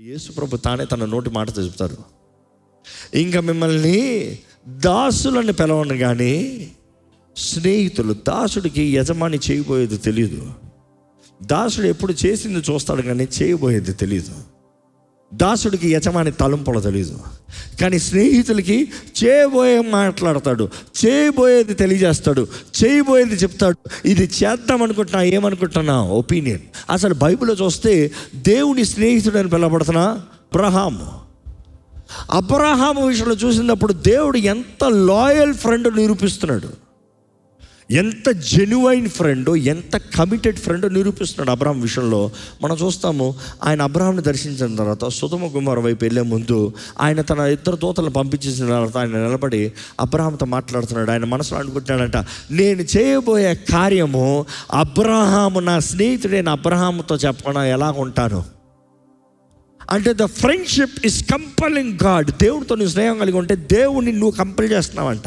యేసు ప్రభు తానే తన నోటి మాటతో చెప్తారు ఇంకా మిమ్మల్ని దాసులని పిలవను కానీ స్నేహితులు దాసుడికి యజమాని చేయబోయేది తెలియదు దాసుడు ఎప్పుడు చేసింది చూస్తాడు కానీ చేయబోయేది తెలియదు దాసుడికి యజమాని తలంపులు తెలియదు కానీ స్నేహితులకి చేయబోయే మాట్లాడతాడు చేయబోయేది తెలియజేస్తాడు చేయబోయేది చెప్తాడు ఇది చేద్దాం అనుకుంటున్నా ఏమనుకుంటున్నా ఒపీనియన్ అసలు బైబిల్లో చూస్తే దేవుని స్నేహితుడు అని పిలవబడుతున్నా అబ్రహాము అబ్రహాము విషయంలో చూసినప్పుడు దేవుడు ఎంత లాయల్ ఫ్రెండ్ నిరూపిస్తున్నాడు ఎంత జెన్యువైన్ ఫ్రెండ్ ఎంత కమిటెడ్ ఫ్రెండ్ నిరూపిస్తున్నాడు అబ్రహాం విషయంలో మనం చూస్తాము ఆయన అబ్రహాంని దర్శించిన తర్వాత సుధమ కుమార్ వైపు వెళ్ళే ముందు ఆయన తన ఇద్దరు దూతలను పంపించేసిన తర్వాత ఆయన నిలబడి అబ్రహాంతో మాట్లాడుతున్నాడు ఆయన మనసులో అనుకుంటున్నాడంట నేను చేయబోయే కార్యము అబ్రహాము నా స్నేహితుడైన అబ్రహాముతో చెప్పకుండా ఎలా ఉంటాను అంటే the friendship is compelling God దేవుడితో నువ్వు స్నేహం కలిగి ఉంటే దేవుడిని నువ్వు కంపెల్ చేస్తున్నావంట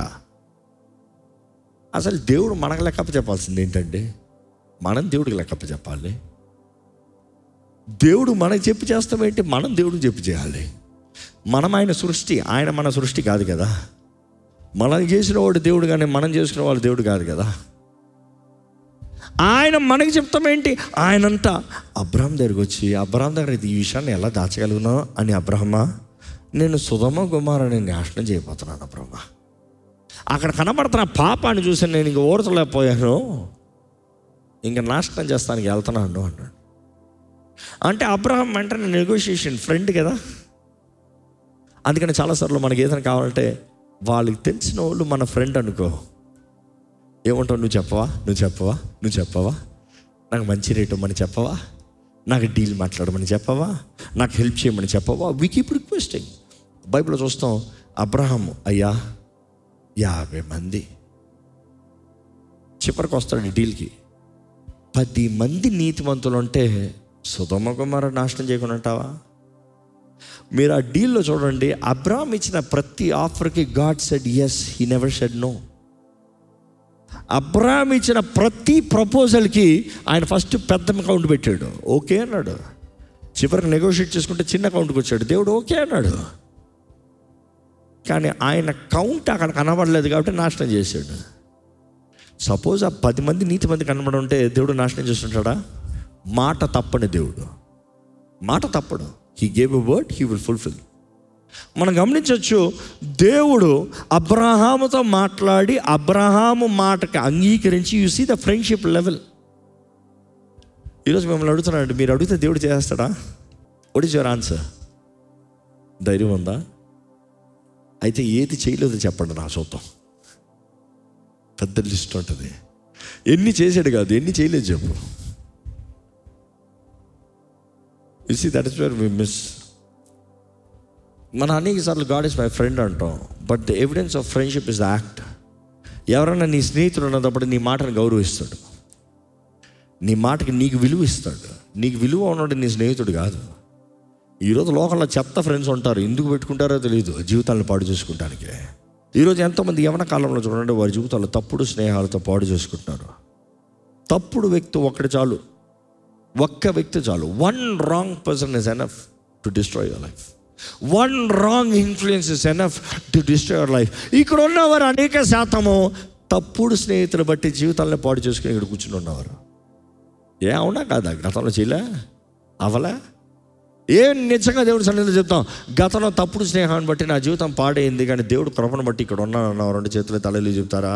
అసలు దేవుడు మనకు లెక్కప్ప చెప్పాల్సింది ఏంటంటే మనం దేవుడికి లెక్కప్ప చెప్పాలి దేవుడు మనకు చెప్పి చేస్తామేంటి మనం దేవుడికి చెప్పి చేయాలి మనం ఆయన సృష్టి ఆయన మన సృష్టి కాదు కదా మనం చేసిన వాడు దేవుడు కానీ మనం చేసుకున్న వాడు దేవుడు కాదు కదా ఆయన మనకి చెప్తామేంటి ఆయనంతా అబ్రహం దగ్గరికి వచ్చి అబ్రహం దగ్గర ఈ విషయాన్ని ఎలా దాచగలుగున్నావు అని అబ్రహ్మ నేను సుధమ కుమారుని నాశనం చేయబోతున్నాను అబ్రహ్మ అక్కడ కనబడుతున్న పాపాన్ని చూసి నేను ఇంక ఓర్చలేకపోయాను ఇంక నాశనం చేస్తానికి వెళ్తున్నాను అన్నాడు అంటే అబ్రహం వెంటనే నెగోషియేషన్ ఫ్రెండ్ కదా అందుకని చాలాసార్లు మనకి ఏదైనా కావాలంటే వాళ్ళకి తెలిసిన వాళ్ళు మన ఫ్రెండ్ అనుకో ఏమంటావు నువ్వు చెప్పవా నువ్వు చెప్పవా నువ్వు చెప్పవా నాకు మంచి రేట్ ఇవ్వమని చెప్పవా నాకు డీల్ మాట్లాడమని చెప్పవా నాకు హెల్ప్ చేయమని చెప్పవా వీ కీప్ రిక్వెస్టింగ్ బైబిల్లో చూస్తాం అబ్రహం అయ్యా యాభై మంది చివరికి వస్తాడు డీల్కి పది మంది నీతిమంతులు ఉంటే సుధమ కుమార నాశనం చేయకుండా ఉంటావా మీరు ఆ డీల్లో చూడండి అబ్రామ్ ఇచ్చిన ప్రతి ఆఫర్కి God said yes he never said no Abram ఇచ్చిన ప్రతి ప్రపోజల్కి ఆయన ఫస్ట్ పెద్ద అకౌంట్ పెట్టాడు ఓకే అన్నాడు చివరికి నెగోషియేట్ చేసుకుంటే చిన్న అకౌంట్కి వచ్చాడు దేవుడు ఓకే అన్నాడు కానీ ఆయన కౌంట్ అక్కడ కనబడలేదు కాబట్టి నాశనం చేశాడు సపోజ్ ఆ పది మంది నీతి మంది కనబడి ఉంటే దేవుడు నాశనం చేస్తుంటాడా మాట తప్పని దేవుడు మాట తప్పడు he gave a word he will fulfil మనం గమనించవచ్చు దేవుడు అబ్రహాముతో మాట్లాడి అబ్రహాము మాటకి అంగీకరించి you see the friendship level ఈరోజు మిమ్మల్ని అడుగుతున్నాడు మీరు అడిగితే దేవుడు చేస్తాడా వాట్ ఈస్ యువర్ ఆన్సర్ ధైర్యం ఉందా అయితే ఏది చేయలేదో చెప్పండి నా సొంతం పెద్ద లిస్ట్ ఉంటుంది ఎన్ని చేసాడు కాదు ఎన్ని చేయలేదు చెప్పు you see that is where we miss మన అనేక సార్లు గాడ్ ఇస్ మై ఫ్రెండ్ అంటాం but the evidence of friendship is the act ఎవరైనా నీ స్నేహితుడు ఉన్నప్పుడు నీ మాటను గౌరవిస్తాడు నీ మాటకి నీకు విలువ ఇస్తాడు నీకు విలువ ఉన్నాడు నీ స్నేహితుడు కాదు ఈరోజు లోకంలో చెత్త ఫ్రెండ్స్ ఉంటారు ఎందుకు పెట్టుకుంటారో తెలియదు జీవితాలను పాడు చేసుకుంటానికి ఈరోజు ఎంతోమంది యవన కాలంలో చూడండి వారి జీవితాల్లో తప్పుడు స్నేహాలతో పాడు చేసుకుంటున్నారు తప్పుడు వ్యక్తి ఒక్కటి చాలు ఒక్క వ్యక్తి చాలు one wrong person is enough to destroy your life one wrong influence is enough to destroy your life ఇక్కడ ఉన్నవారు అనేక శాతము తప్పుడు స్నేహితులు బట్టి జీవితాలను పాడు చేసుకుని ఇక్కడ కూర్చుని ఉన్నవారు ఏ అవునా కాదా గతంలో చేయలే అవలే ఏం నిజంగా దేవుడు సన్నిధిలో చెప్తాం గతంలో తప్పుడు స్నేహాన్ని బట్టి నా జీవితం పాడైంది కానీ దేవుడు కృపను బట్టి ఇక్కడ ఉన్నాను అన్న రెండు చేతులు తలలు చెప్తారా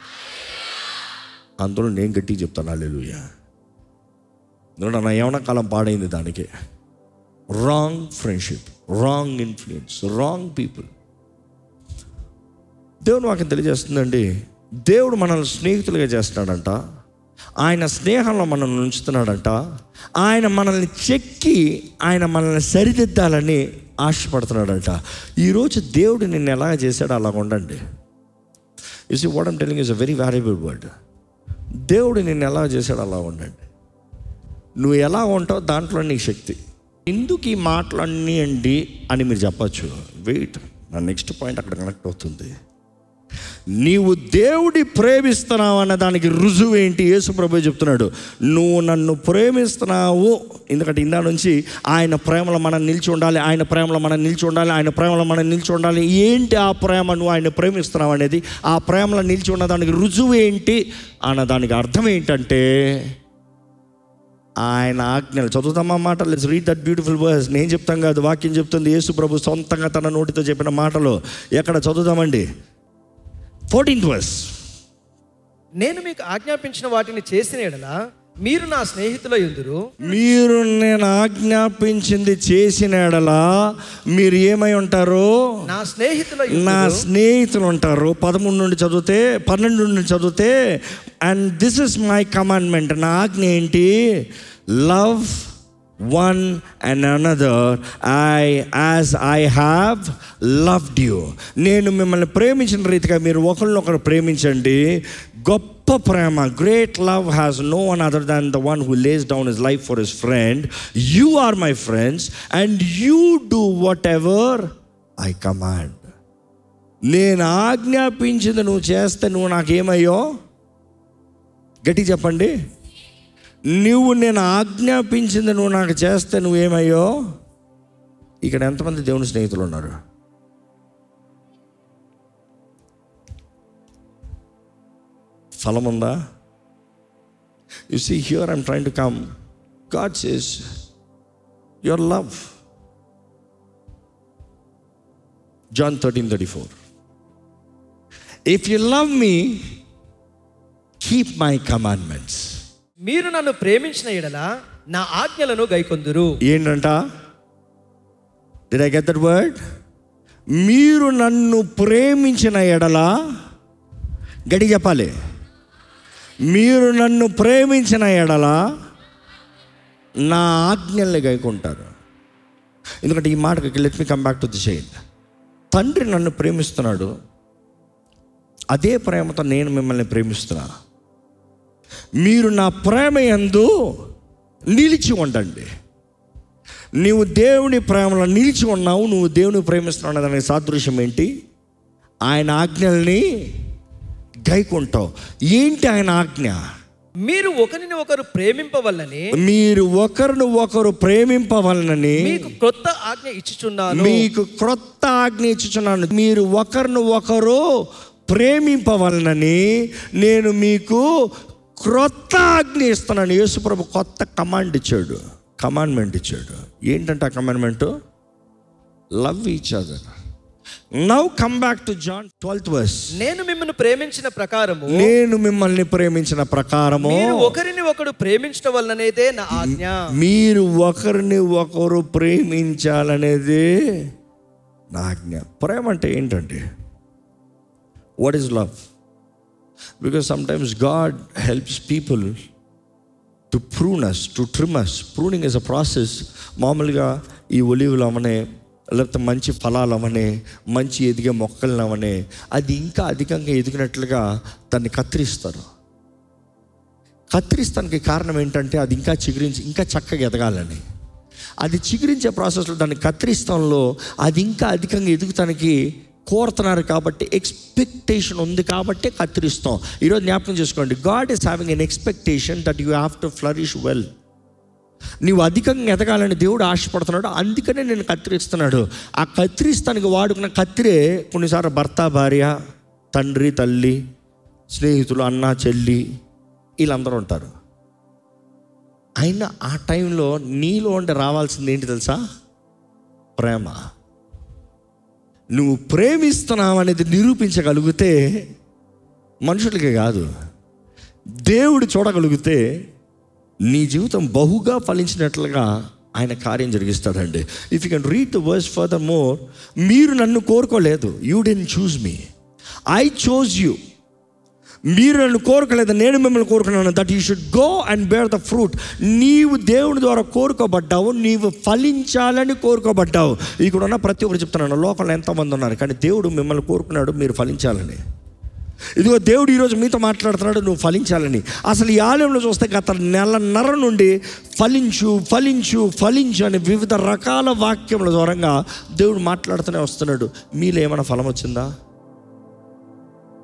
అందులో నేను గట్టిగా చెప్తాను అల్లెలుయ్యా ఎందుకంటే నా యవన కాలం పాడైంది దానికి wrong friendship wrong influence wrong people దేవుడు మాకు తెలియజేస్తుందండి దేవుడు మనల్ని స్నేహితులుగా చేస్తున్నాడంట ఆయన స్నేహంలో మనల్ని ఉంచుతున్నాడంట ఆయన మనల్ని చెక్కి ఆయన మనల్ని సరిదిద్దాలని ఆశపడుతున్నాడంట ఈరోజు దేవుడు నిన్ను ఎలా చేశాడో అలా ఉండండి is what I'm telling is a very valuable word దేవుడు నిన్ను ఎలా చేశాడో అలా ఉండండి నువ్వు ఎలా ఉంటావు దాంట్లో నీ శక్తి ఎందుకు ఈ మాటలన్నీ అండి అని మీరు చెప్పచ్చు వెయిట్ నా నెక్స్ట్ పాయింట్ అక్కడ కనెక్ట్ అవుతుంది నీవు దేవుడి ప్రేమిస్తున్నావు అన్న దానికి రుజువు ఏంటి యేసు ప్రభు చెప్తున్నాడు నువ్వు నన్ను ప్రేమిస్తున్నావు ఎందుకంటే ఇందా నుంచి ఆయన ప్రేమలో మనం నిలిచి ఉండాలి ఆయన ప్రేమలో మనం నిలిచి ఉండాలి ఆయన ప్రేమలో మనం నిలిచి ఉండాలి ఏంటి ఆ ప్రేమ నువ్వు ఆయన ప్రేమిస్తున్నావు అనేది ఆ ప్రేమలో నిలిచి ఉన్న దానికి రుజువు ఏంటి అన్న దానికి అర్థం ఏంటంటే ఆయన ఆజ్ఞలు చదువుతామా మాట let's read that beautiful verse నేను చెప్తాం కాదు వాక్యం చెప్తుంది యేసు ప్రభు సొంతంగా తన నోటితో చెప్పిన మాటలు ఎక్కడ చదువుతామండి ఫోర్టీన్త్ వర్స్ నేను మీకు ఆజ్ఞాపించిన వాటిని చేసిన ఎడల మీరు నా స్నేహితుల ఎందురు మీరు నేను ఆజ్ఞాపించింది చేసిన ఎడలా మీరు ఏమై ఉంటారు నా స్నేహితుల నా యందురు స్నేహితులు ఉంటారు పదమూడు నుండి చదివితే పన్నెండు నుండి చదివితే and this is my commandment నా ఆజ్ఞ ఏంటి love one and another I as I have loved you నేను మిమ్మల్ని ప్రేమించిన రీతిగా మీరు ఒకరినొకరు ప్రేమించండి గొప్ప ప్రేమ great love has no one other than the one who lays down is life for his friend you are my friends and you do whatever I command నేను ఆజ్ఞాపించింది నువ్వు చేస్తే నువ్వు నాకేమయ్యో గట్టి చెప్పండి నువ్వు నేను ఆజ్ఞాపించింది నువ్వు నాకు చేస్తే నువ్వేమయ్యో ఇక్కడ ఎంతమంది దేవుని స్నేహితులు ఉన్నారు ఫలం ఉందా you see here I'm train to come God says your love John thirteen thirty four if you love me keep my commandments మీరు నన్ను ప్రేమించిన ఎడల నా ఆజ్ఞలను గైకొందురు ఏంటంట did I get that word మీరు నన్ను ప్రేమించిన ఎడల గడి చెప్పాలి మీరు నన్ను ప్రేమించిన ఎడల నా ఆజ్ఞల్ని గైకుంటారు ఎందుకంటే ఈ మాటకి let me come back to the chain తండ్రి నన్ను ప్రేమిస్తున్నాడు అదే ప్రేమతో నేను మిమ్మల్ని ప్రేమిస్తున్నా మీరు నా ప్రేమ యందు నిలిచి ఉండండి నీవు దేవుని ప్రేమలో నిలిచి ఉన్నావు నువ్వు దేవుని ప్రేమిస్తున్నావు దానికి సాదృశ్యం ఏంటి ఆయన ఆజ్ఞల్ని గైకుంటావు ఏంటి ఆయన ఆజ్ఞ మీరు ఒకరిని ఒకరు ప్రేమింపవల్లని మీరు ఒకరిని ఒకరు ప్రేమింపవలనని మీకు క్రొత్త ఆజ్ఞ ఇచ్చుచున్నాను మీకు క్రొత్త ఆజ్ఞ ఇచ్చుచున్నాను మీరు ఒకరిని ఒకరు ప్రేమింపవలనని నేను మీకు క్రొత్త ఆజ్ఞ ఇస్తున్నాను యేసుప్రభు కొత్త కమాండ్ ఇచ్చాడు కమాండ్మెంట్ ఇచ్చాడు ఏంటంటే ఆ commandment love each other now come back to John twelfth verse నేను మిమ్మల్ని ప్రేమించిన ప్రకారము నేను మిమ్మల్ని ప్రేమించిన ప్రకారము మీరు ఒకరిని ఒకడు ప్రేమించడం వల్లనేదే నా ఆజ్ఞ మీరు ఒకరిని ఒకరు ప్రేమించాలనేది నా ఆజ్ఞ ప్రేమ అంటే ఏంటంటే what is love because sometimes God helps people to prunes to trims pruning is a process మామూలుగా ఈ ఒలివులు అవనే లేకపోతే మంచి ఫలాలు అవనే మంచి ఎదిగే మొక్కలు అవనే అది ఇంకా అధికంగా ఎదిగినట్లుగా దాన్ని కత్తిరిస్తారు కత్తిరిస్తానికి కారణం ఏంటంటే అది ఇంకా చిగురించి ఇంకా చక్కగా ఎదగాలని అది చిగురించే ప్రాసెస్లో దాన్ని కత్తిరిస్తాంలో అది ఇంకా అధికంగా ఎదుగుతానికి కోరుతున్నారు కాబట్టి ఎక్స్పెక్టేషన్ ఉంది కాబట్టి కత్తిరిస్తాం ఈరోజు జ్ఞాపకం చేసుకోండి God is having an expectation that you have to flourish well నీవు అధికంగా ఎదగాలని దేవుడు ఆశపడుతున్నాడు అందుకనే నేను కత్తిరిస్తున్నాడు ఆ కత్తిరిస్తానికి వాడుకున్న కత్తిరే కొన్నిసార్లు భర్త భార్య తండ్రి తల్లి స్నేహితులు అన్న చెల్లి వీళ్ళందరూ ఉంటారు అయినా ఆ టైంలో నీలో ఉండి రావాల్సింది ఏంటి తెలుసా ప్రేమ నువ్వు ప్రేమిస్తున్నావు అనేది నిరూపించగలిగితే మనుషులకే కాదు దేవుడు చూడగలిగితే నీ జీవితం బహుగా ఫలించినట్లుగా ఆయన కార్యం జరిగిస్తాడండి if you can read the verse for more మీరు నన్ను కోరుకోలేదు you then choose me I chose you మీరు నన్ను కోరుకోలేదు నేను మిమ్మల్ని కోరుకున్నాను that you should go and bear the fruit నీవు దేవుని ద్వారా కోరుకోబడ్డావు నీవు ఫలించాలని కోరుకోబడ్డావు ఇక్కడ ఉన్న ప్రతి ఒక్కరు చెప్తున్నాను లోకంలో ఎంతమంది ఉన్నారు కానీ దేవుడు మిమ్మల్ని కోరుకున్నాడు మీరు ఫలించాలని ఇదిగో దేవుడు ఈరోజు మీతో మాట్లాడుతున్నాడు నువ్వు ఫలించాలని అసలు ఈ ఆలయంలో చూస్తే గత నెలన్నర నుండి ఫలించు ఫలించు ఫలించు అని వివిధ రకాల వాక్యముల ద్వారంగా దేవుడు మాట్లాడుతూనే వస్తున్నాడు మీలో ఏమైనా ఫలం వచ్చిందా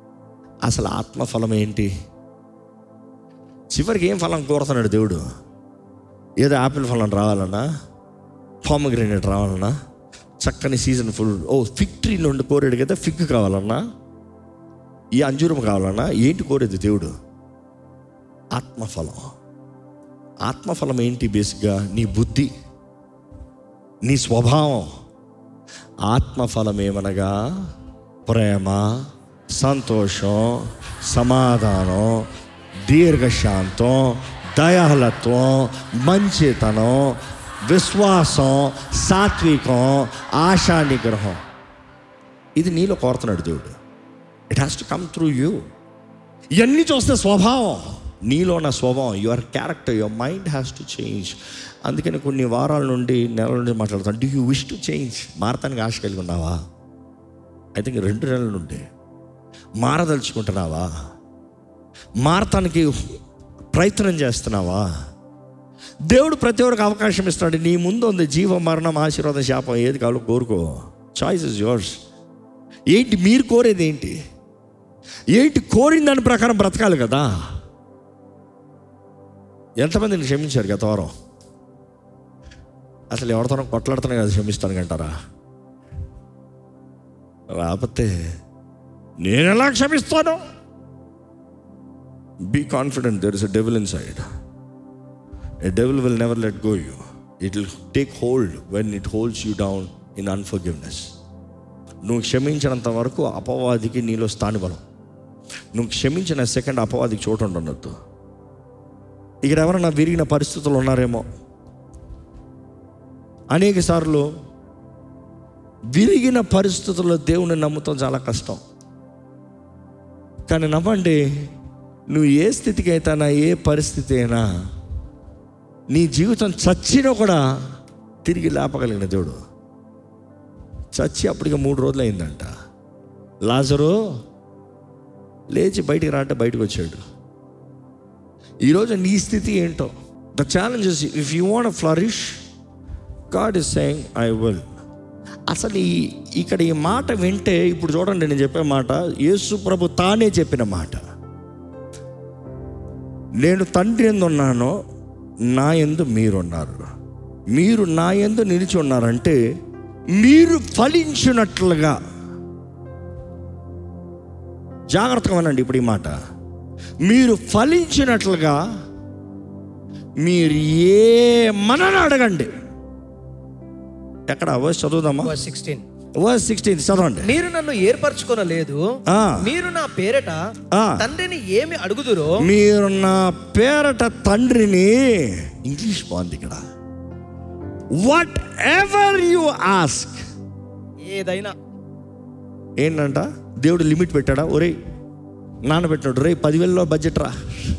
అసలు ఆత్మఫలం ఏంటి చివరికి ఏం ఫలం కోరుతున్నాడు దేవుడు ఏదో ఆపిల్ ఫలం రావాలన్నా పామగ్రేనేట్ రావాలన్నా చక్కని season full of fig tree నుండి కోరాడు కదా ఫిగ్ కావాలన్నా ఈ అంజూరం కావాలన్నా ఏంటి కోరేది దేవుడు ఆత్మఫలం ఆత్మఫలం ఏంటి బేసిక్గా నీ బుద్ధి నీ స్వభావం ఆత్మఫలం ఏమనగా ప్రేమ సంతోషం సమాధానం దీర్ఘశాంతం దయాలత్వం మంచితనం విశ్వాసం సాత్వికం ఆశా నిగ్రహం ఇది నీలో కోరుతున్నాడు దేవుడు it has to come through you ఇవన్నీ చూస్తే స్వభావం నీలో ఉన్న స్వభావం your character your mind has to change అందుకని కొన్ని వారాల నుండి నెలల నుండి మాట్లాడుతాను do you wish to change మారతానికి ఆశ కలిగి ఉన్నావా ఐ థింక్ రెండు నెలల నుండి మారదలుచుకుంటున్నావా మారతానికి ప్రయత్నం చేస్తున్నావా దేవుడు ప్రతి ఒక్కరికి అవకాశం ఇస్తాడు నీ ముందు ఉంది జీవ మరణం ఆశీర్వాదం శాపం ఏది కావాలో కోరుకో చాయిస్ ఇస్ యోర్స్ ఏంటి మీరు కోరేది ఏంటి ఏంటి కోరిన దాని ప్రకారం బ్రతకాలి కదా ఎంతమందిని క్షమించారు గత వారం అసలు ఎవరితోనో కొట్లాడుతున్నా కదా క్షమిస్తాను అంటారా రాకపోతే నేను ఎలా క్షమిస్తాను be confident there is a devil inside a devil will never let go you it will take hold when it holds you down in unforgiveness నువ్వు క్షమించినంత వరకు అపవాదికి నీలో స్థానిబలం నువ్వు క్షమించిన సెకండ్ అపవాదికి చోటు ఉండనొద్దు ఇక్కడ ఎవరైనా విరిగిన పరిస్థితులు ఉన్నారేమో అనేక సార్లు విరిగిన పరిస్థితుల్లో దేవుని నమ్ముతాం చాలా కష్టం కానీ నమ్మండి నువ్వు ఏ స్థితికి అయితేనా ఏ పరిస్థితి అయినా నీ జీవితం చచ్చినా కూడా తిరిగి లేపగలిగిన దేవుడు చచ్చి అప్పటికి మూడు రోజులు అయిందంట లాజరు లేచి బయటికి రాంటే బయటకు వచ్చాడు ఈరోజు నీ స్థితి ఏంటో the challenges if you want flourish God is saying I will అసలు ఈ ఇక్కడ ఈ మాట వింటే ఇప్పుడు చూడండి నేను చెప్పే మాట యేసు ప్రభు తానే చెప్పిన మాట నేను తండ్రి ఎందు ఉన్నానో నా ఎందు మీరున్నారు మీరు నా ఎందు నిలిచి ఉన్నారంటే మీరు ఫలించినట్లుగా జాగ్రత్తగా వినండి ఇప్పుడు ఈ మాట మీరు ఫలించినట్లుగా మీరు ఏ మనని అడగండి ఎక్కడ వర్స్ చదువుదామా సిక్స్టీన్ వర్స్ సిక్స్టీన్ చదవండి మీరు నన్ను ఏర్పరచుకొనలేదు ఆ. మీరు నా పేరట ఆ. తండ్రిని ఏమి అడుగుదురో మీరు నా పేరట తండ్రిని ఇంగ్లీష్ బాగుంది ఇక్కడ వాట్ ఎవర్ యు ఆస్క్ ఏదైనా ఏంటంట దేవుడు లిమిట్ పెట్టాడా ఒరే నాన్నబెట్టినాడు రే పదివేలలో బడ్జెట్ రా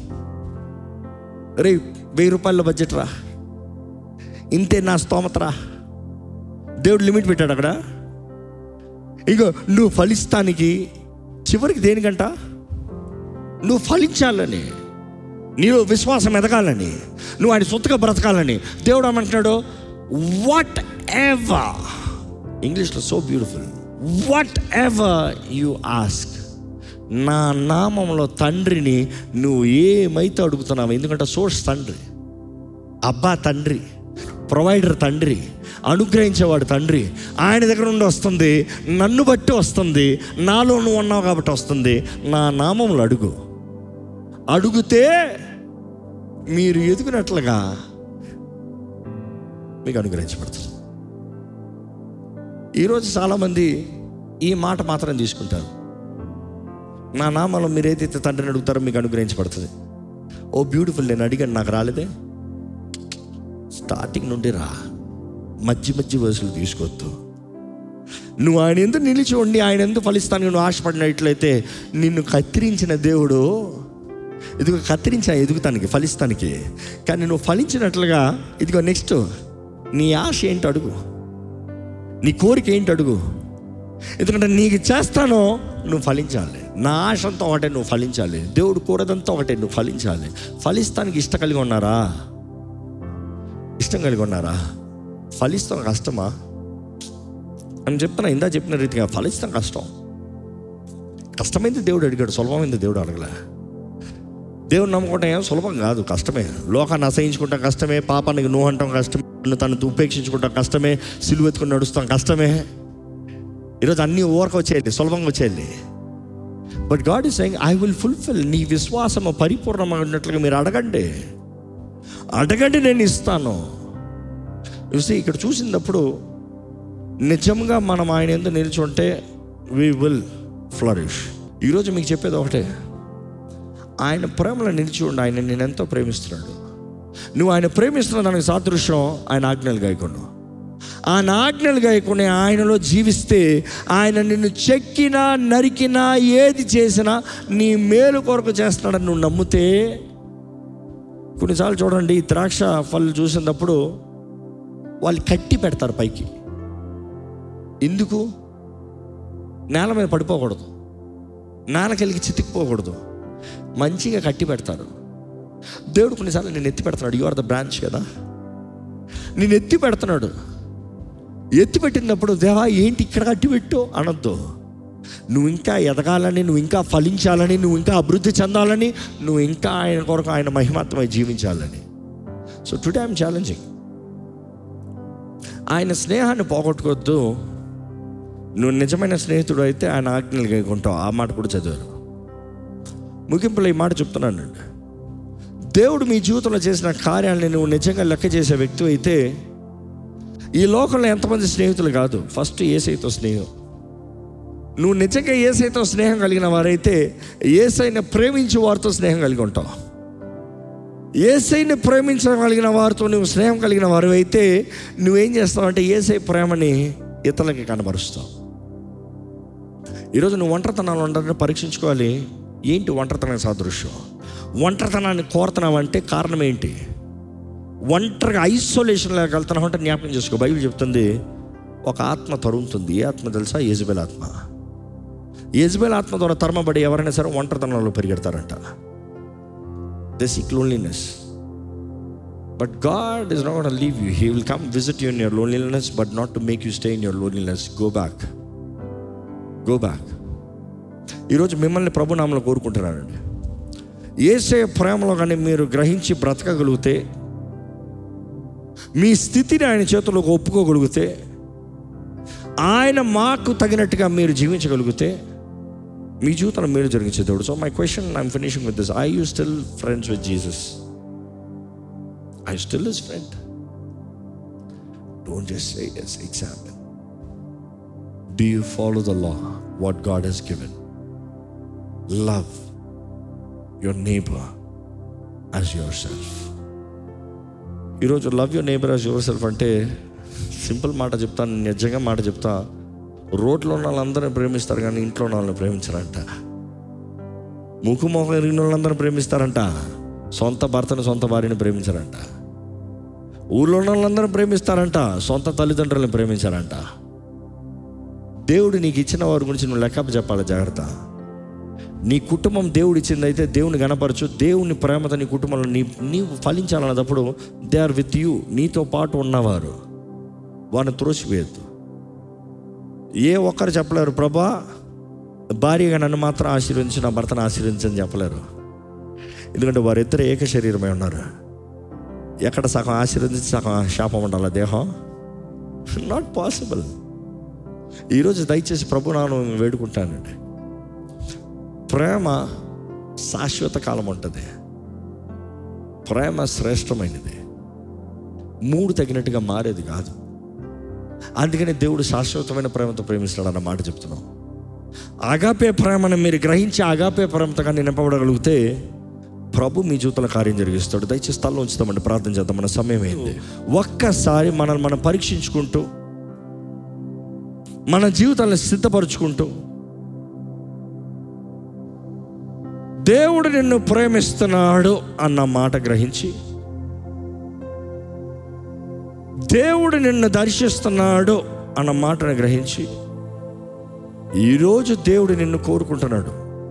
రే వెయ్యి రూపాయల బడ్జెట్ రా ఇంతే నా స్తోమత రా దేవుడు లిమిట్ పెట్టాడు అక్కడ ఇగో నువ్వు ఫలిస్తానికి చివరికి దేనికంట నువ్వు ఫలించాలని నీలో విశ్వాసం ఎదగాలని నువ్వు ఆయన సొత్తుగా బ్రతకాలని దేవుడు ఏమంటున్నాడు వాట్ ఎవర్ ఇంగ్లీష్లో so beautiful whatever you ask నా నామంలో తండ్రిని నువ్వు ఏమైతే అడుగుతున్నావు ఎందుకంటే సోర్స్ తండ్రి అబ్బా తండ్రి ప్రొవైడర్ తండ్రి అనుగ్రహించేవాడు తండ్రి ఆయన దగ్గర నుండి వస్తుంది నన్ను బట్టి వస్తుంది నాలో నువ్వు ఉన్నావు కాబట్టి వస్తుంది నా నామంలో అడుగు అడుగుతే మీరు ఎదుగునట్లుగా మీకు అనుగ్రహించబడుతుంది ఈరోజు చాలామంది ఈ మాట మాత్రం తీసుకుంటారు నా నామంలో మీరు ఏదైతే తండ్రిని అడుగుతారో మీకు అనుగ్రహించబడుతుంది ఓ బ్యూటిఫుల్ నేను అడిగాను నాకు రాలేదే స్టార్టింగ్ నుండి రా మధ్య మధ్య వయసులు తీసుకోవద్దు నువ్వు ఆయన ఎందుకు నిలిచి ఉండి ఆయన ఎందుకు ఫలిస్తానికి నువ్వు ఆశపడినట్లయితే నిన్ను కత్తిరించిన దేవుడు ఇదిగో కత్తిరించా ఎదుగుతానికి ఫలిస్తానికి కానీ నువ్వు ఫలించినట్లుగా ఇదిగో నెక్స్ట్ నీ ఆశ ఏంటి అడుగు నీ కోరిక ఏంటి అడుగు ఎందుకంటే నీకు చేస్తానో నువ్వు ఫలించాలి నా ఆశంతో ఒకటే నువ్వు ఫలించాలి దేవుడు కూరదంతా ఒకటే నువ్వు ఫలించాలి ఫలిస్తానికి ఇష్టం కలిగి ఉన్నారా ఇష్టం కలిగి ఉన్నారా ఫలిస్తాం కష్టమా అని చెప్తున్నా ఇందా చెప్పిన రీతిగా ఫలిస్తాం కష్టం కష్టమైంది దేవుడు అడిగాడు సులభమైంది దేవుడు అడగలే దేవుడు నమ్ముకుంటాం ఏం సులభం కాదు కష్టమే లోకాన్ని అసహించుకుంటాం కష్టమే పాపానికి నువ్వు అంటాం కష్టమే తను తను ఉపేక్షించుకుంటాం కష్టమే సిలువ ఎత్తుకుని నడుస్తాం కష్టమే ఈరోజు అన్నీ ఓరక వచ్చేయాలి సులభంగా వచ్చేయాలి but God is saying I will fulfil నీ విశ్వాసము పరిపూర్ణమైనట్లుగా మీరు అడగండి అడగండి నేను ఇస్తాను చూసి ఇక్కడ చూసినప్పుడు నిజంగా మనం ఆయన ఎందుకు నిల్చుంటే వి విల్ ఫ్లరిష్ ఈరోజు మీకు చెప్పేది ఒకటే ఆయన ప్రేమలో నిలిచి ఉండి ఆయన నేను ఎంతో ప్రేమిస్తున్నాడు నువ్వు ఆయన ప్రేమిస్తున్న దానికి సాదృశ్యం ఆయన ఆజ్ఞలు గాయకుండా ఆయన ఆజ్ఞలు గాయకుని ఆయనలో జీవిస్తే ఆయన నిన్ను చెక్కినా నరికినా ఏది చేసినా నీ మేలు కొరకు చేస్తున్నాడని నువ్వు నమ్మితే కొన్నిసార్లు చూడండి ఈ ద్రాక్ష పళ్ళు చూసినప్పుడు వాళ్ళు కట్టి పెడతారు పైకి ఎందుకు నేల మీద పడిపోకూడదు నేలకెళ్ళి చితికిపోకూడదు మంచిగా కట్టి పెడతారు దేవుడు కొన్నిసార్లు నేను ఎత్తి పెడుతున్నాడు యు ఆర్ ద బ్రాంచ్ కదా నేను ఎత్తి పెడుతున్నాడు ఎత్తి పెట్టినప్పుడు దేవా ఏంటి ఇక్కడ కట్టి పెట్టు అనొద్దు నువ్వు ఇంకా ఎదగాలని నువ్వు ఇంకా ఫలించాలని నువ్వు ఇంకా అభివృద్ధి చెందాలని నువ్వు ఇంకా ఆయన కొరకు ఆయన మహిమాత్మై జీవించాలని సో టుడే ఐఎమ్ ఛాలెంజింగ్ ఆయన స్నేహాన్ని పోగొట్టుకోవద్దు నువ్వు నిజమైన స్నేహితుడు అయితే ఆయన ఆజ్ఞలు కైకుంటావు ఆ మాట కూడా చదివారు ముగింపులో ఈ మాట చెప్తున్నానండి దేవుడు మీ జీవితంలో చేసిన కార్యాలని నువ్వు నిజంగా లెక్క చేసే వ్యక్తి అయితే ఈ లోకంలో ఎంతమంది స్నేహితులు కాదు ఫస్ట్ ఏసైతో స్నేహం నువ్వు నిజంగా ఏసైతో స్నేహం కలిగిన వారైతే ఏసైని ప్రేమించే వారితో స్నేహం కలిగి ఉంటావు ఏసైని ప్రేమించగలిగిన వారితో నువ్వు స్నేహం కలిగిన వారు అయితే నువ్వేం చేస్తావు అంటే ఏసై ప్రేమని ఇతరులకి కనబరుస్తావు ఈరోజు నువ్వు ఒంటరితనాలు ఉండాలని పరీక్షించుకోవాలి ఏంటి ఒంటరితనం సాదృశ్యం ఒంటరితనాన్ని కోరుతున్నావు అంటే కారణం ఏంటి ఒంటరిగా ఐసోలేషన్లోకి వెళ్తున్నావు అంటే జ్ఞాపకం చేసుకో బైబిల్ చెప్తుంది ఒక ఆత్మ తరుముతుంది ఏ ఆత్మ తెలుసా యజబెల్ ఆత్మ యజబెల్ ఆత్మ ద్వారా తరమబడి ఎవరైనా సరే ఒంటరితనంలో పరిగెడతారంట the sick loneliness but God is not leave you he will come visit you in your loneliness but not to make you stay in your loneliness go back go back ఈరోజు మిమ్మల్ని ప్రభునామంలో కోరుకుంటున్నానండి ఏసే ప్రేమలో కానీ మీరు గ్రహించి బ్రతకగలిగితే మీ స్థితిని ఆయన చేతుల్లోకి ఒప్పుకోగలిగితే ఆయన మాకు తగినట్టుగా మీరు జీవించగలిగితే మీ జీవితంలో మీరు జరిగించే దేవుడు so my question I'm finishing with this I you still friends with Jesus I still is friend don't just say yes example do you follow the law what God he's given love your neighbour as your self ఈరోజు love your neighbour as your self అంటే simple మాట చెప్తాను నిజంగా మాట చెప్తా రోడ్లో ఉన్న వాళ్ళందరినీ ప్రేమిస్తారు కానీ ఇంట్లో ఉన్న వాళ్ళని ప్రేమించారంట ముఖు మొహం ఎరిగిన వాళ్ళందరినీ ప్రేమిస్తారంట సొంత భర్తను సొంత భార్యని ప్రేమించారంట ఊళ్ళో ఉన్న వాళ్ళందరినీ ప్రేమిస్తారంట సొంత తల్లిదండ్రులను ప్రేమించారంట దేవుడు నీకు ఇచ్చిన వారి గురించి నువ్వు లెక్క చెప్పాలి జాగ్రత్త నీ కుటుంబం దేవుడు ఇచ్చింది అయితే దేవుని గణపరచు దేవుని ప్రేమతో నీ కుటుంబంలో నీ నీవు ఫలించాలన్నప్పుడు దే ఆర్ విత్ యూ నీతో పాటు ఉన్నవారు వారిని త్రోసివేయద్దు ఏ ఒక్కరు చెప్పలేరు ప్రభా భార్యగా నన్ను మాత్రం ఆశీర్వదించి నా భర్తను ఆశీర్వదించని చెప్పలేరు ఎందుకంటే వారిద్దరు ఏక శరీరమై ఉన్నారు ఎక్కడ సగం ఆశీర్వదించి సగం శాపం ఉండాలి దేహం నాట్ పాసిబుల్ ఈరోజు దయచేసి ప్రభు నాను వేడుకుంటానండి ప్రేమ శాశ్వత కాలం ఉంటుంది ప్రేమ శ్రేష్టమైనది మూడు తగినట్టుగా మారేది కాదు అందుకని దేవుడు శాశ్వతమైన ప్రేమతో ప్రేమిస్తాడు అన్న మాట చెప్తున్నాం ఆగాపే ప్రేమను మీరు గ్రహించి ఆగాపే ప్రేమతో కానీ నింపబడగలిగితే ప్రభు మీ జీవితంలో కార్యం జరిగిస్తాడు దయచేసి స్థలంలో ఉంచుతామండి ప్రార్థన చేద్దాం మన సమయం అయింది ఒక్కసారి మనల్ని మనం పరీక్షించుకుంటూ మన జీవితాలను సిద్ధపరుచుకుంటూ దేవుడు నిన్ను ప్రేమిస్తున్నాడు అన్న మాట గ్రహించి దేవుడు నిన్ను దర్శిస్తున్నాడు అన్న మాటను గ్రహించి ఈరోజు దేవుడు నిన్ను కోరుకుంటున్నాడు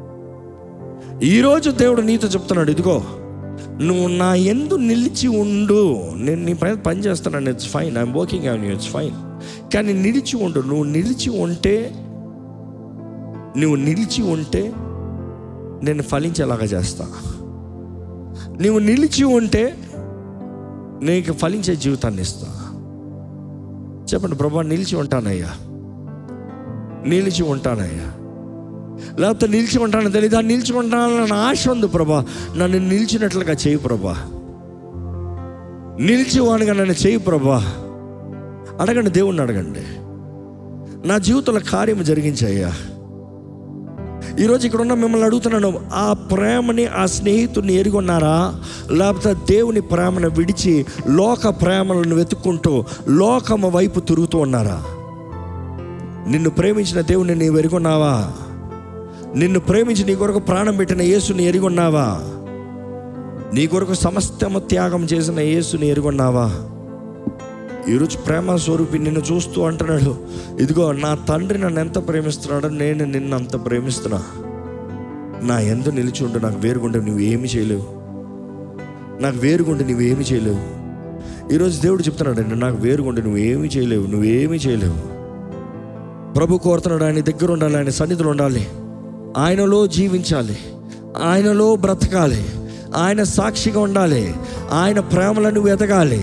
ఈరోజు దేవుడు నీతో చెప్తున్నాడు ఇదిగో నువ్వు నా ఎందు నిలిచి ఉండు నేను నీ పైన పని చేస్తున్నాను it's fine I'm working on you it's fine కానీ నిలిచి ఉండు నువ్వు నిలిచి ఉంటే నువ్వు నిలిచి ఉంటే నేను ఫలించేలాగా చేస్తా నువ్వు నిలిచి ఉంటే నీకు ఫలించే జీవితాన్ని ఇస్తా చెప్పండి ప్రభా నిలిచి ఉంటానయ్యా నిలిచి ఉంటానయ్యా లేకపోతే నిలిచి ఉంటాను తెలీదా నిలిచి ఉంటానన్న ఆశ ఉంది ప్రభా నన్ను నిలిచినట్లుగా చేయి ప్రభా నిలిచివాడుగా నన్ను చేయి ప్రభా అడగండి దేవుణ్ణి అడగండి నా జీవితంలో కార్యం జరిగించయ్యా ఈరోజు ఇక్కడ ఉన్న మిమ్మల్ని అడుగుతున్నాను ఆ ప్రేమని ఆ స్నేహితుడిని ఎరుగున్నారా లేకపోతే దేవుని ప్రేమను విడిచి లోక ప్రేమలను వెతుక్కుంటూ లోకమ వైపు తిరుగుతూ ఉన్నారా నిన్ను ప్రేమించిన దేవుని నీవు ఎరుగున్నావా నిన్ను ప్రేమించి నీ కొరకు ప్రాణం పెట్టిన యేసుని ఎరుగున్నావా నీ కొరకు సమస్తము త్యాగం చేసిన యేసుని ఎరుగున్నావా ఈరోజు ప్రేమ స్వరూపి నిన్ను చూస్తూ అంటున్నాడు ఇదిగో నా తండ్రి నన్ను ఎంత ప్రేమిస్తున్నాడో నేను నిన్ను అంత ప్రేమిస్తున్నా నా ఎంత నిలిచి ఉండు నాకు వేరుగుండే నువ్వు ఏమి చేయలేవు నాకు వేరుగుండి నువ్వు ఏమి చేయలేవు ఈరోజు దేవుడు చెప్తున్నాడు నాకు వేరుగుండి నువ్వు ఏమి చేయలేవు నువ్వేమీ చేయలేవు ప్రభు కోరుతున్నాడు ఆయన దగ్గర ఉండాలి ఆయన సన్నిధిలో ఉండాలి ఆయనలో జీవించాలి ఆయనలో బ్రతకాలి ఆయన సాక్షిగా ఉండాలి ఆయన ప్రేమలను వెతకాలి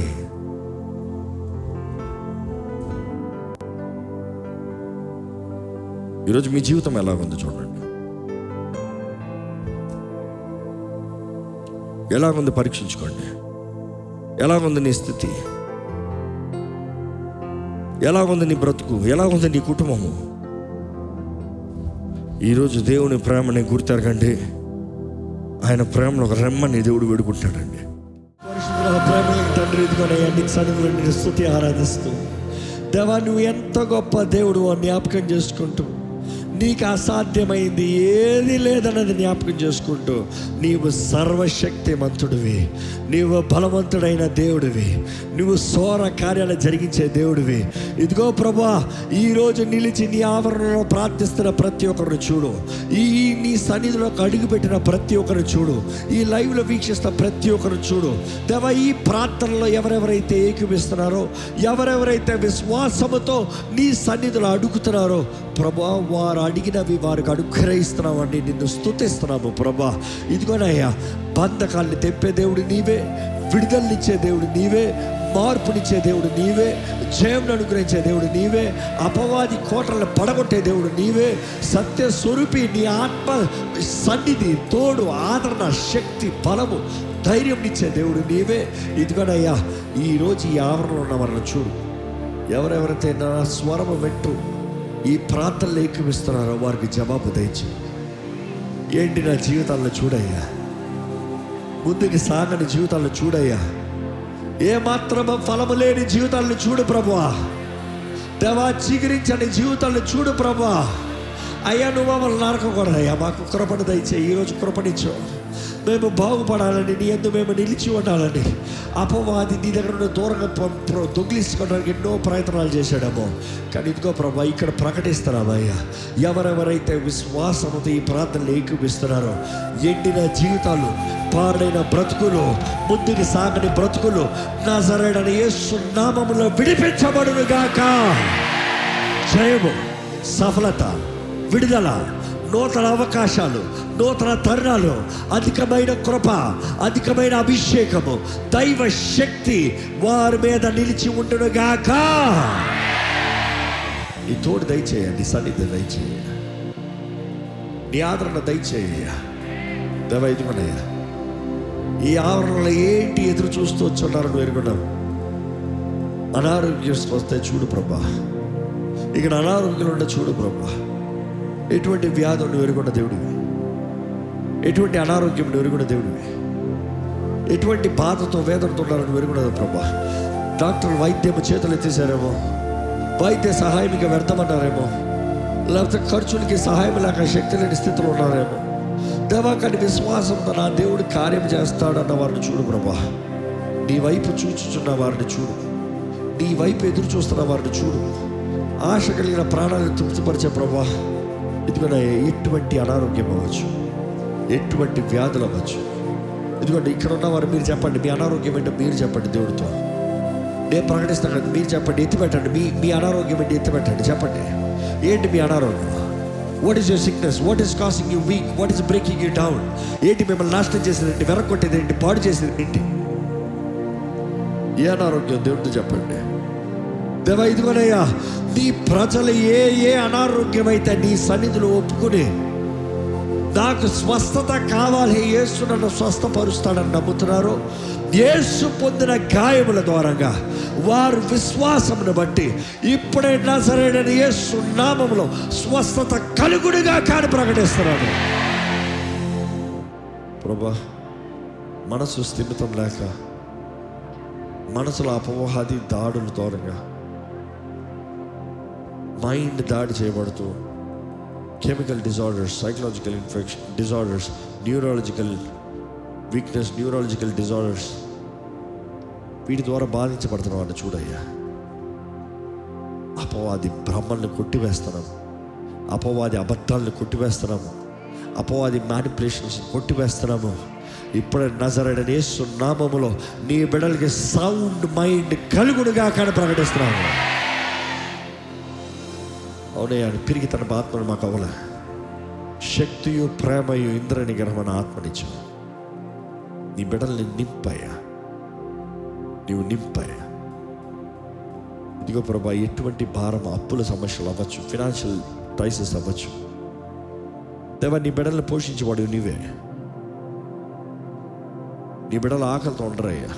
ఈరోజు మీ జీవితం ఎలాగుంది చూడండి ఎలాగుంది పరీక్షించుకోండి ఎలాగుంది నీ స్థితి ఎలాగుంది నీ బ్రతుకు ఎలాగుంది నీ కుటుంబము ఈరోజు దేవుని ప్రేమని గుర్తెరగండి ఆయన ప్రేమలో ఒక రెమ్మని దేవుడు వేడుకుంటాడండి ప్రేమ తండ్రి ఇదిగోనయ్యా నీకు సన్నిధిలో నేను స్థుతి ఆరాధిస్తూ దేవా నువ్వు ఎంత గొప్ప దేవుడు అని జ్ఞాపకం చేసుకుంటూ నీకు అసాధ్యమైంది ఏది లేదన్నది జ్ఞాపకం చేసుకుంటూ నీవు సర్వశక్తిమంతుడివి నీవు బలవంతుడైన దేవుడివి నువ్వు సోర కార్యాలు జరిగించే దేవుడివి ఇదిగో ప్రభా ఈరోజు నిలిచి నీ ఆవరణలో ప్రార్థిస్తున్న ప్రతి ఒక్కరిని చూడు ఈ నీ సన్నిధిలో అడుగుపెట్టిన ప్రతి ఒక్కరిని చూడు ఈ లైవ్లో వీక్షిస్తున్న ప్రతి ఒక్కరిని చూడు దేవా ఈ ప్రార్థనలో ఎవరెవరైతే ఏకీపిస్తున్నారో ఎవరెవరైతే విశ్వాసముతో నీ సన్నిధిలో అడుగుతున్నారో ప్రభా వారు అడిగినవి వారికి అనుగ్రహిస్తున్నామని నిన్ను స్తుతిస్తున్నాము ప్రభా ఇదిగోనయ్యా బంధకాల్ని తెప్పే దేవుడు నీవే విడుదలనిచ్చే దేవుడు నీవే మార్పునిచ్చే దేవుడు నీవే జయంను అనుగ్రహించే దేవుడు నీవే అపవాది కోటలను పడగొట్టే దేవుడు నీవే సత్య స్వరూపి నీ ఆత్మ సన్నిధి తోడు ఆదరణ శక్తి బలము ధైర్యం ఇచ్చే దేవుడు నీవే ఇదిగోనయ్యా ఈరోజు ఈ ఆవరణలో ఉన్న వాళ్ళని చూడు ఎవరెవరైతే నా స్వరము వింటూ ఈ ప్రార్థనలు ఏకమిస్తున్నారో వారికి జవాబు దయచి ఏంటి నా జీవితాల్లో చూడయ్యా ముందుకు సాగని జీవితాల్లో చూడయ్యా ఏ మాత్రమో ఫలము లేని జీవితాలను చూడు ప్రభువా దేవా చిగురించని జీవితాలను చూడు ప్రభువా అయ్యా నువ్వు మమ్మల్ని నరకకూడదయ్యా మాకు కృపణ దయచేయి ఈరోజు కృపణించు మేము బాగుపడాలని నీ ఎందు మేము నిలిచి ఉండాలని అపవాది నీ దగ్గర నుండి దూరంగా ప- ప్ర- దొంగిలించుకోవడానికి ఎన్నో ప్రయత్నాలు చేశాడేమో కానీ ఇదిగో ప్రభా ఇక్కడ ప్రకటిస్తున్నామయ్యా ఎవరెవరైతే విశ్వాసంతో ఈ ప్రార్థనలు ఏకీపిస్తున్నారో ఎండిన జీవితాలు పాడైన బ్రతుకులు ముందుకు సాగని బ్రతుకులు నా సరైన యేసు నామములో విడిపించబడును గాక జయము సఫలత విడుదల నూతన అవకాశాలు నూతన తరుణాలు అధికమైన కృప అధికమైన అభిషేకము దైవ శక్తి వారి మీద నిలిచి ఉండును గాక నీ తోడు దయచేయ నీ సన్నిధి దయచేయ నీ ఆదరణ దయచేయ దేవ ఇదిగోనయ్యా ఈ ఆవరణలో ఏంటి ఎదురు చూస్తూ వచ్చున్నారు నువ్వు ఎరుగున్నావు అనారోగ్యం వస్తే చూడు ప్రభా ఇక్కడ అనారోగ్యం ఉంటే చూడు ప్రభా ఎటువంటి వ్యాధులు నువ్వు ఎరుగున్న దేవుడివి ఎటువంటి అనారోగ్యం నువ్వు ఎరుగున్న దేవుడివి ఎటువంటి బాధతో వేదనతో ఉన్నారు నువ్వు ఎరుగున్నది ప్రభా డాక్టర్ వైద్యం చేతులు ఎత్తేసారేమో వైద్య సహాయం ఇక వ్యర్థమన్నారేమో లేకపోతే ఖర్చులకి సహాయం లేక శక్తి లేని స్థితిలో ఉన్నారేమో దేవా కానీ విశ్వాసంతో నా దేవుడు కార్యం చేస్తాడన్న వారిని చూడు ప్రభా నీ వైపు చూచుచున్న వారిని చూడు నీ వైపు ఎదురు చూస్తున్న వారిని చూడు ఆశ కలిగిన ప్రాణాలను తృప్తిపరిచే ప్రభా ఇదిగోనే ఎటువంటి అనారోగ్యం అవ్వచ్చు ఎటువంటి వ్యాధులు అవ్వచ్చు ఇదిగోండి ఇక్కడ ఉన్న వారు మీరు చెప్పండి మీ అనారోగ్యం ఏంటో మీరు చెప్పండి దేవుడితో నేను ప్రకటిస్తాను కదా, మీరు చెప్పండి ఎత్తిపెట్టండి మీ మీ అనారోగ్యం ఏంటి ఎత్తిపెట్టండి చెప్పండి ఏంటి మీ అనారోగ్యం what is your sickness what is causing you weak what is breaking you down ఏంటి మిమ్మల్ని నాశనం చేసేది ఏంటి వెరగొట్టేది ఏంటి పాడు చేసేది ఏంటి ఏ అనారోగ్యం దేవుడితో చెప్పండి దేవా ఇదిగోనయ్యా నీ ప్రజలు ఏ ఏ అనారోగ్యం అయితే నీ సన్నిధిలో ఒప్పుకుని నాకు స్వస్థత కావాలి యేసు నన్ను స్వస్థపరుస్తాడని నమ్ముతున్నారు యేసు పొందిన గాయముల ద్వారంగా వారు విశ్వాసమును బట్టి ఇప్పుడైనా సరైన యేసు నామములో స్వస్థత కలుగుడుగా కాని ప్రకటిస్తున్నాను ప్రభా మనసు స్థిమితం లేక మనసులో అపవాది దాడుల దూరంగా మైండ్ దాడి చేయబడుతూ chemical disorders psychological infection disorders neurological weakness neurological disorders వీటి ద్వారా బాధించబడుతున్న వాడిని చూడయ్యా అపవాది బ్రహ్మల్ని కొట్టివేస్తున్నాము అపవాది అబద్ధాలను కొట్టివేస్తున్నాము అపవాది మ్యానిపులేషన్స్ కొట్టివేస్తున్నాము ఇప్పుడే నజరడ యేసు నామములో నీ బిడ్డలకి సౌండ్ మైండ్ కలుగుడుగా కానీ ప్రకటిస్తున్నాము అవునయ్యా అని తిరిగి తన ఆత్మను మాకు అవల శక్తియు ప్రేమయు ఇంద్ర నిగ్రహమైన ఆత్మనిచ్చు నీ బిడ్డల్ని నింపయ్యా నీవు నింపయ్యా ఇదిగో ప్రభా ఎటువంటి భారం అప్పుల సమస్యలు అవ్వచ్చు ఫినాన్షియల్ క్రైసిస్ అవ్వచ్చు దేవా నీ బిడ్డల్ని పోషించేవాడు నీవే నీ బిడ్డల ఆకలితో ఉండరయ్యా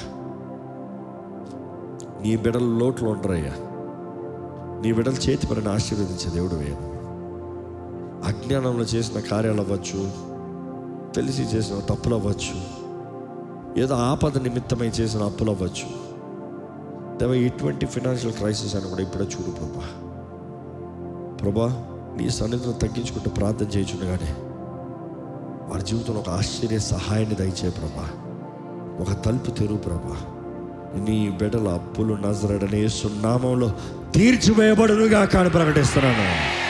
నీ బిడ్డల లోట్లు ఉండరయ్యా నీ బిడ్డల చేతి పనిని ఆశీర్వదించే దేవుడు వేయను అజ్ఞానంలో చేసిన కార్యాలు అవ్వచ్చు తెలిసి చేసిన తప్పులు అవ్వచ్చు ఏదో ఆపద నిమిత్తమై చేసిన అప్పులు అవ్వచ్చు దేవ ఎటువంటి ఫినాన్షియల్ క్రైసిస్ అని కూడా ఇప్పుడే చూడు ప్రభా ప్రభా నీ సన్నిధిలో తగ్గించుకుంటూ ప్రార్థన చేయించుండగానే వారి జీవితంలో ఒక ఆశ్చర్య సహాయాన్ని దయచే ప్రభా ఒక తలుపు తెరువు ప్రభా నీ బిడ్డల అప్పులు నజరడనే సున్నామంలో తీర్చివేయబడునుగా కాని ప్రకటిస్తున్నాను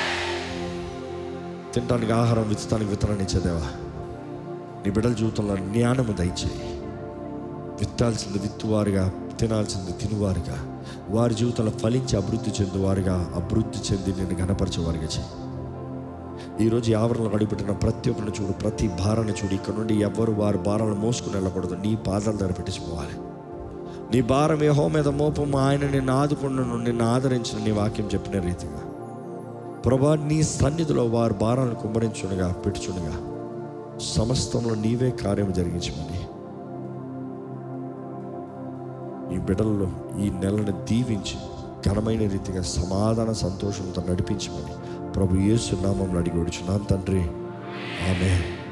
తినడానికి ఆహారం విత్తడానికి విత్తనాన్ని ఇచ్చేదేవా నీ బిడ్డల జీవితంలో జ్ఞానము దయచేయి విత్తాల్సింది విత్తువారుగా తినాల్సింది తినువారుగా వారి జీవితంలో ఫలించి అభివృద్ధి చెందువారుగా అభివృద్ధి చెంది నేను గణపరిచేవారుగా చేయి ఈరోజు ఈ ఆవరణలో అడుగుపెట్టిన ప్రతి ఒక్కరిని చూడు ప్రతి భారాన్ని చూడు ఇక్కడ నుండి ఎవరు వారి భారాలను మోసుకుని వెళ్ళకూడదు నీ పాదాల దగ్గర పెట్టించుకోవాలి నీ భారం ఏహో మీద మోపము ఆయన నిన్ను ఆదుకున్నను నిన్ను ఆదరించిన నీ వాక్యం చెప్పిన రీతిగా ప్రభా నీ సన్నిధిలో వారి భారాలను కుమ్మరించునుగా పెట్టుచునుగా సమస్తంలో నీవే కార్యం జరిగించమని ఈ బిడ్డల్లో ఈ నెలను దీవించి ఘనమైన రీతిగా సమాధాన సంతోషంతో నడిపించమని ప్రభు యేసు నామంలో అడిగి వచ్చున్నాను తండ్రి ఆమె